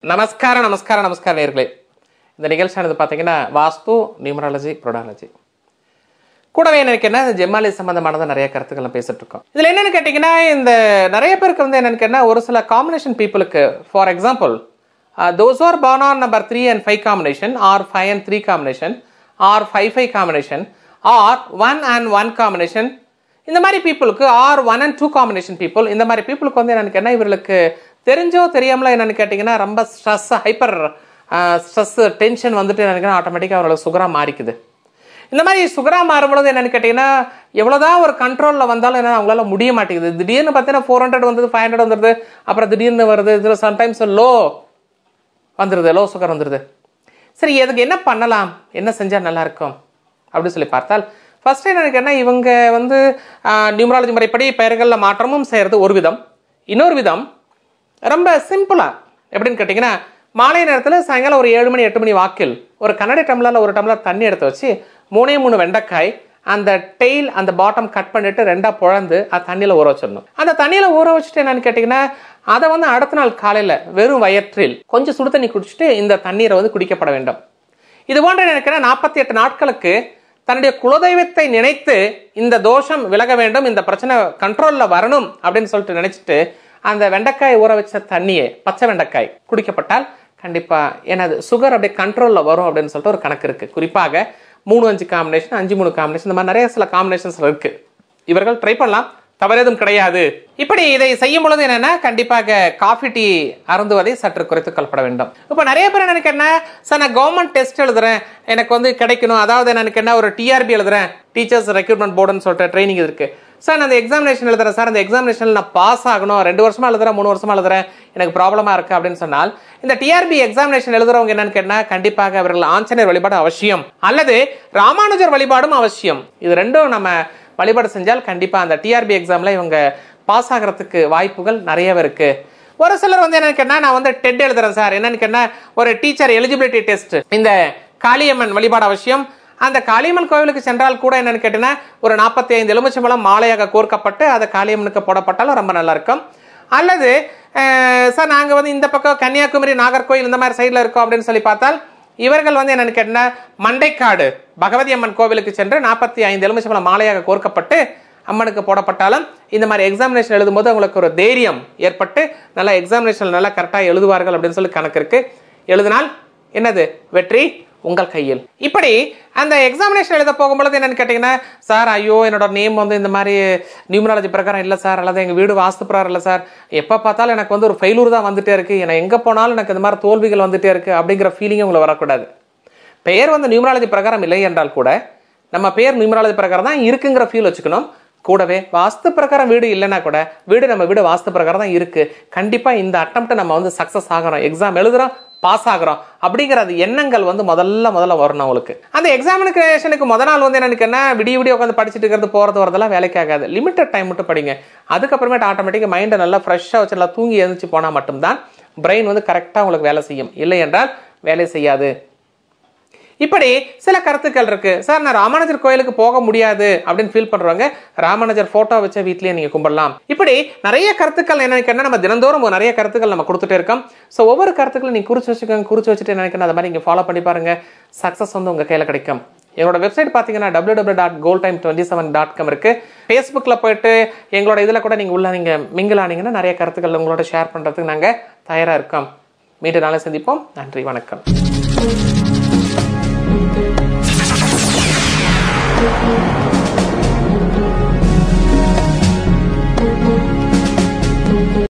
நமஸ்காரம் நமஸ்காரம் நமஸ்காரம் நேர்களே இந்த நிகழ்ச்சியானது பார்த்தீங்கன்னா வாஸ்து நியூமராலஜி ப்ரொடாலஜி கூடவே எனக்கு என்ன ஜெம்மாலி சம்பந்தமானது நிறைய கருத்துக்கள் நான் பேசிட்டு இருக்கோம் இதில் என்னன்னு கேட்டிங்கன்னா இந்த நிறைய பேருக்கு வந்து என்னன்னு கேட்டால் ஒரு சில காம்பினேஷன் பீப்புளுக்கு for example those are born on number three and five combination or five and three combination or five five combination or one and one combination இந்த மாதிரி பீப்புளுக்கு or one and two combination people இந்த மாதிரி பீப்புளுக்கு வந்து என்னன்னு கேட்டால் இவர்களுக்கு தெரிஞ்சோ தெரியாமல என்னன்னு கேட்டிங்கன்னா ரொம்ப ஸ்ட்ரெஸ் ஹைப்பர் ஸ்ட்ரெஸ் டென்ஷன் வந்துட்டு எனக்கு ஆட்டோமேட்டிக்காக அவர்களுக்கு சுகராக மாறிக்குது இந்த மாதிரி சுகரா மாறும்பொழுது என்னன்னு கேட்டிங்கன்னா எவ்வளோதான் ஒரு கண்ட்ரோலில் வந்தாலும் என்ன அவங்களால முடிய மாட்டேங்குது திடீர்னு பார்த்தீங்கன்னா ஃபோர் ஹண்ட்ரட் வந்தது ஃபைவ் ஹண்ட்ரட் வந்துடுது அப்புறம் திடீர்னு வருது இதில் சம்டைம்ஸ் லோ வந்துடுது லோ சுகர் வந்துடுது சரி இதுக்கு என்ன பண்ணலாம் என்ன செஞ்சால் நல்லா இருக்கும் அப்படின்னு சொல்லி பார்த்தால் ஃபர்ஸ்ட் என்னன்னு கேட்டால் இவங்க வந்து நியூமராலஜி முறைப்படி பெயர்களில் மாற்றமும் செய்கிறது ஒரு விதம் இன்னொரு விதம் ரொம்ப சிம்பிளாக எப்படின்னு கேட்டிங்கன்னா மாலை நேரத்தில் சாயங்காலம் ஒரு ஏழு மணி எட்டு மணி வாக்கில் ஒரு கண்ணாடி டம்ளரில் ஒரு டம்ளர் தண்ணி எடுத்து வச்சு மூணே மூணு வெண்டைக்காய் அந்த டெய்ல் அந்த பாட்டம் கட் பண்ணிட்டு ரெண்டா புழந்து அது தண்ணியில் ஊற வச்சிடணும் அந்த தண்ணியில் ஊற வச்சுட்டு என்னன்னு கேட்டிங்கன்னா அதை வந்து அடுத்த நாள் காலையில் வெறும் வயிற்றில் கொஞ்சம் சுடு தண்ணி குடிச்சிட்டு இந்த தண்ணீரை வந்து குடிக்கப்பட வேண்டும் இது போன்ற நினைக்கிறேன் நாற்பத்தி எட்டு நாட்களுக்கு தன்னுடைய குலதெய்வத்தை நினைத்து இந்த தோஷம் விலக வேண்டும் இந்த பிரச்சனை கண்ட்ரோலில் வரணும் அப்படின்னு சொல்லிட்டு நினைச்சிட்டு அந்த வெண்டைக்காய் ஊற வச்ச தண்ணியை பச்சை வெண்டைக்காய் குடிக்கப்பட்டால் கண்டிப்பா எனது சுகர் அப்படியே கண்ட்ரோலில் வரும் அப்படின்னு சொல்லிட்டு ஒரு கணக்கு இருக்கு குறிப்பாக மூணு அஞ்சு காம்பினேஷன் அஞ்சு மூணு காம்பினேஷன் இந்த மாதிரி நிறைய சில காம்பினேஷன்ஸ் இருக்கு இவர்கள் ட்ரை பண்ணலாம் தவறேதும் கிடையாது இப்படி இதை செய்யும் பொழுது என்னன்னா கண்டிப்பாக காஃபி டீ அருந்துவதை சற்று குறைத்துக் கொள்ளப்பட வேண்டும் இப்போ நிறைய பேர் எனக்கு என்ன சார் நான் கவர்மெண்ட் டெஸ்ட் எழுதுறேன் எனக்கு வந்து கிடைக்கணும் அதாவது எனக்கு என்ன ஒரு டிஆர்பி எழுதுறேன் டீச்சர்ஸ் ரெக்ரூட்மெண்ட் போர்டுன்னு சொல்லிட்டு ட்ரைனிங் இருக்கு சார் நான் அந்த எக்ஸாமினேஷன் எழுதுறேன் சார் அந்த எக்ஸாமினேஷனில் நான் பாஸ் ஆகணும் ரெண்டு வருஷமா எழுதுறேன் மூணு வருஷமா எழுதுறேன் எனக்கு ப்ராப்ளமா இருக்கு அப்படின்னு சொன்னால் இந்த டிஆர்பி எக்ஸாமினேஷன் எழுதுறவங்க என்னன்னு கேட்டா கண்டிப்பாக அவர்கள் ஆஞ்சநேயர் வழிபாடு அவசியம் அல்லது ராமானுஜர் வழிபாடும் அவசியம் இது ரெண்டும் நம்ம வழிபாடு செஞ்சால் கண்டிப்பா அந்த டிஆர்பி எக்ஸாம்ல இவங்க பாஸ் ஆகிறதுக்கு வாய்ப்புகள் நிறையவே இருக்கு ஒரு சிலர் வந்து என்னன்னு கேட்டா நான் வந்து டெட் எழுதுறேன் சார் என்னன்னு கேட்டா ஒரு டீச்சர் எலிஜிபிலிட்டி டெஸ்ட் இந்த காளியம்மன் வழிபாடு அவசியம் அந்த காளியம்மன் கோவிலுக்கு சென்றால் கூட என்னன்னு கேட்டீங்கன்னா ஒரு நாற்பத்தி ஐந்து எலுமிச்சம்பழம் மாலையாக கோர்க்கப்பட்டு அதை காளியம்மனுக்கு போடப்பட்டாலும் ரொம்ப நல்லா இருக்கும் அல்லது அஹ், சார் நாங்கள் வந்து இந்த பக்கம் கன்னியாகுமரி நாகர்கோயில் இந்த மாதிரி சைடில் இருக்கோம் அப்படின்னு சொல்லி பார்த்தால் இவர்கள் வந்து என்னன்னு கேட்டீங்கன்னா மண்டைக்காடு பகவதி அம்மன் கோவிலுக்கு சென்று நாற்பத்தி ஐந்து எலுமிச்சம்பழம் மாலையாக கோர்க்கப்பட்டு அம்மனுக்கு போடப்பட்டாலும் இந்த மாதிரி எக்ஸாமினேஷன் எழுதும்போது அவங்களுக்கு ஒரு தைரியம் ஏற்பட்டு நல்லா எக்ஸாமினேஷன் நல்லா கரெக்டாக எழுதுவார்கள் அப்படின்னு சொல்லி கணக்கு இருக்கு எழுதினால் என்னது வெற்றி உங்கள் கையில் இப்படி அந்த எக்ஸாமினேஷன் எழுத போகும்பொழுது என்னன்னு கேட்டிங்கன்னா சார் ஐயோ என்னோட நேம் வந்து இந்த மாதிரி நியூமராலஜி பிரகாரம் இல்லை சார் அல்லது எங்கள் வீடு வாஸ்து பிரகாரம் இல்லை சார் எப்போ பார்த்தாலும் எனக்கு வந்து ஒரு ஃபெயிலூர் தான் வந்துட்டே இருக்கு எனக்கு எங்கே போனாலும் எனக்கு இந்த மாதிரி தோல்விகள் வந்துட்டே இருக்கு அப்படிங்கிற ஃபீலிங் உங்களுக்கு வரக்கூடாது பெயர் வந்து நியூமராலஜி பிரகாரம் இல்லை என்றால் கூட நம்ம பெயர் நியூமராலஜி பிரகாரம் தான் இருக்குங்கிற ஃபீல் வச்சுக்கணும் கூடவே வாஸ்து பிரகாரம் வீடு இல்லைன்னா கூட வீடு நம்ம வீடு வாஸ்து பிரகாரம் தான் இருக்கு கண்டிப்பா இந்த அட்டம்ப்ட் நம்ம வந்து சக்சஸ் ஆகிறோம் எக்ஸாம் எழுதுறோம் பாஸ் ஆகுறோம் அப்படிங்கிற அது எண்ணங்கள் வந்து முதல்ல முதல்ல வரணும் உங்களுக்கு அந்த எக்ஸாமினேஷனுக்கு முத நாள் வந்து எனக்கு என்ன விடிய விடிய உட்காந்து படிச்சுட்டு இருக்கிறது போறது வரதெல்லாம் வேலைக்கு ஆகாது லிமிட்டட் டைம் மட்டும் படிங்க அதுக்கப்புறமேட்டு ஆட்டோமேட்டிக்காக மைண்டை நல்லா ஃப்ரெஷ்ஷாக வச்சு நல்லா தூங்கி எழுந்துச்சு போனால் மட்டும்தான் பிரெயின் வந்து கரெக்டாக உங்களுக்கு வேலை செய்யும் இல்லை என்றால் வேலை செய்யாது இப்படி சில கருத்துக்கள் இருக்கு சார் நான் ராமானுஜர் கோயிலுக்கு போக முடியாது அப்படின்னு ஃபீல் பண்றவங்க ராமானுஜர் போட்டோ வச்ச வீட்லயே நீங்க கும்பிடலாம் இப்படி நிறைய கருத்துக்கள் என்னன்னு நம்ம தினந்தோறும் நிறைய கருத்துக்கள் நம்ம கொடுத்துட்டே இருக்கோம் ஸோ ஒவ்வொரு கருத்துக்களும் நீங்க குறிச்சு வச்சுக்கோங்க குறிச்சு வச்சுட்டு நினைக்கணும் அதை மாதிரி நீங்க ஃபாலோ பண்ணி பாருங்க சக்சஸ் வந்து உங்க கையில கிடைக்கும் எங்களோட வெப்சைட் பார்த்தீங்கன்னா W W dot goal time twenty seven dot com இருக்கு ஃபேஸ்புக்கில் போயிட்டு எங்களோட இதில் கூட நீங்கள் உள்ள நீங்கள் மிங்கிள் ஆனீங்கன்னா நிறைய கருத்துக்கள் உங்களோட ஷேர் பண்ணுறதுக்கு நாங்கள் தயாராக இருக்கோம் மீண்டும் நாளை சந்திப்போம் நன்றி வணக்கம் Thank you.